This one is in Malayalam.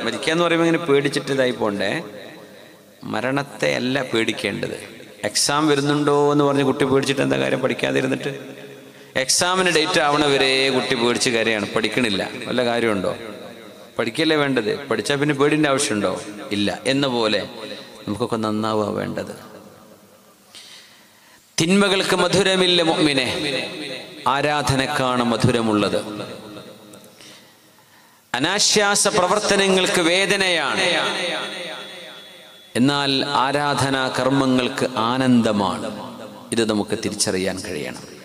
മരിക്കുക എന്ന് പറയുമ്പോൾ ഇങ്ങനെ പേടിച്ചിട്ട് ഇതായി പോണ്ടേ മരണത്തെ അല്ല പേടിക്കേണ്ടത് എക്സാം വരുന്നുണ്ടോ എന്ന് പറഞ്ഞ് കുട്ടി പേടിച്ചിട്ട് എന്താ കാര്യം പഠിക്കാതിരുന്നിട്ട് എക്സാമിന് ഡേറ്റ് ആവണവരെ കുട്ടി പേടിച്ച് കരയാണ് പഠിക്കണില്ല വല്ല കാര്യമുണ്ടോ പഠിക്കല്ലേ വേണ്ടത് പഠിച്ചാൽ പിന്നെ പേടിൻ്റെ ആവശ്യമുണ്ടോ ഇല്ല എന്ന പോലെ നമുക്കൊക്കെ നന്നാവുക വേണ്ടത് തിന്മകൾക്ക് മധുരമില്ല മുഅ്മിനെ ആരാധനക്കാണ് മധുരമുള്ളത് അനാശ്വാസ പ്രവർത്തനങ്ങൾക്ക് വേദനയാണ് എന്നാൽ ആരാധനാ കർമ്മങ്ങൾക്ക് ആനന്ദമാണ് ഇത് നമുക്ക് തിരിച്ചറിയാൻ കഴിയണം